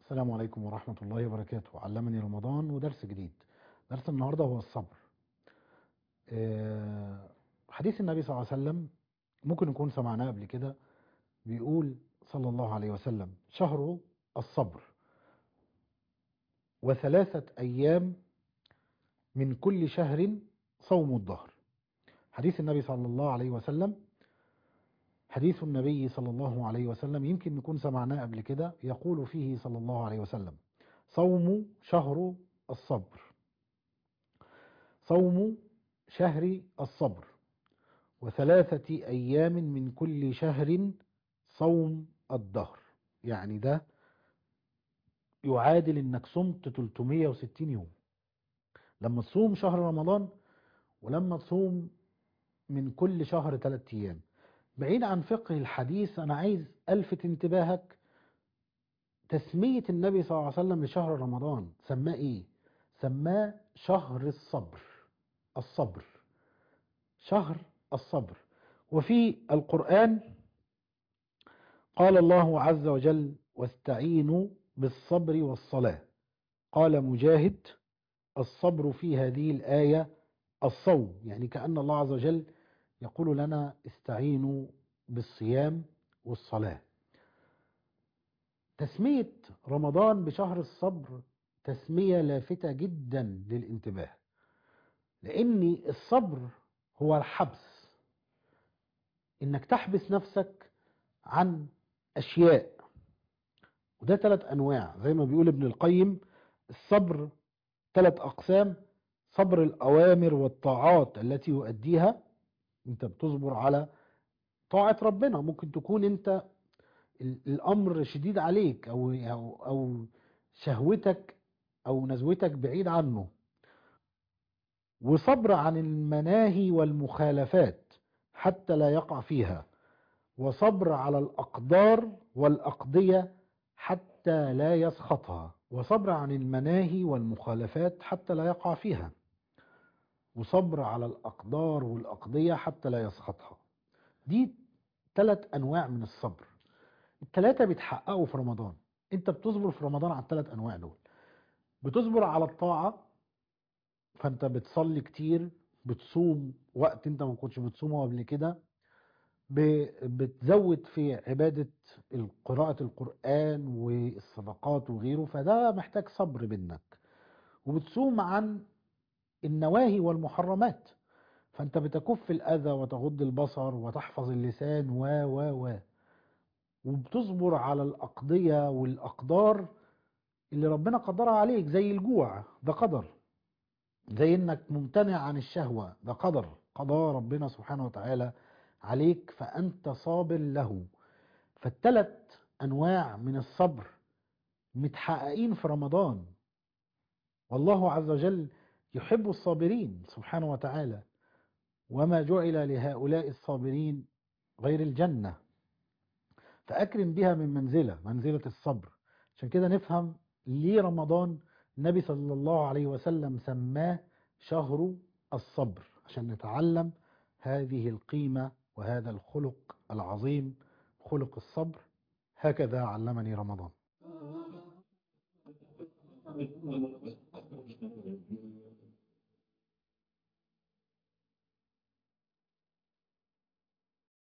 السلام عليكم ورحمة الله وبركاته علمني رمضان ودرس جديد درس النهاردة هو الصبر آه، حديث النبي صلى الله عليه وسلم ممكن نكون سمعناه قبل كده بيقول صلى الله عليه وسلم شهر الصبر وثلاثة أيام من كل شهر صوم الظهر حديث النبي صلى الله عليه وسلم حديث النبي صلى الله عليه وسلم يمكن نكون سمعناه قبل كده يقول فيه صلى الله عليه وسلم صوم شهر الصبر صوم شهر الصبر وثلاثة أيام من كل شهر صوم الدهر يعني ده يعادل انك صمت 360 يوم لما تصوم شهر رمضان ولما تصوم من كل شهر 3 ايام بعيد عن فقه الحديث انا عايز الفت انتباهك تسمية النبي صلى الله عليه وسلم لشهر رمضان سماه ايه سماه شهر الصبر الصبر شهر الصبر وفي القرآن قال الله عز وجل واستعينوا بالصبر والصلاة قال مجاهد الصبر في هذه الآية الصوم يعني كأن الله عز وجل يقول لنا استعينوا بالصيام والصلاة تسمية رمضان بشهر الصبر تسمية لافتة جدا للانتباه لأن الصبر هو الحبس إنك تحبس نفسك عن أشياء وده ثلاث أنواع زي ما بيقول ابن القيم الصبر ثلاث أقسام صبر الأوامر والطاعات التي يؤديها انت بتصبر على طاعة ربنا ممكن تكون انت الامر شديد عليك او او, أو شهوتك او نزوتك بعيد عنه وصبر عن المناهي والمخالفات حتى لا يقع فيها وصبر على الاقدار والاقضية حتى لا يسخطها وصبر عن المناهي والمخالفات حتى لا يقع فيها وصبر على الأقدار والأقضية حتى لا يسخطها دي ثلاث أنواع من الصبر الثلاثة بيتحققوا في رمضان انت بتصبر في رمضان على الثلاث أنواع دول بتصبر على الطاعة فانت بتصلي كتير بتصوم وقت انت ما كنتش بتصومه قبل كده بتزود في عبادة قراءة القرآن والصدقات وغيره فده محتاج صبر منك وبتصوم عن النواهي والمحرمات فانت بتكف الاذى وتغض البصر وتحفظ اللسان و و و وبتصبر على الاقضيه والاقدار اللي ربنا قدرها عليك زي الجوع ده قدر زي انك ممتنع عن الشهوه ده قدر قضاء ربنا سبحانه وتعالى عليك فانت صابر له فالثلاث انواع من الصبر متحققين في رمضان والله عز وجل يحب الصابرين سبحانه وتعالى وما جعل لهؤلاء الصابرين غير الجنة فأكرم بها من منزلة منزلة الصبر عشان كده نفهم ليه رمضان النبي صلى الله عليه وسلم سماه شهر الصبر عشان نتعلم هذه القيمة وهذا الخلق العظيم خلق الصبر هكذا علمني رمضان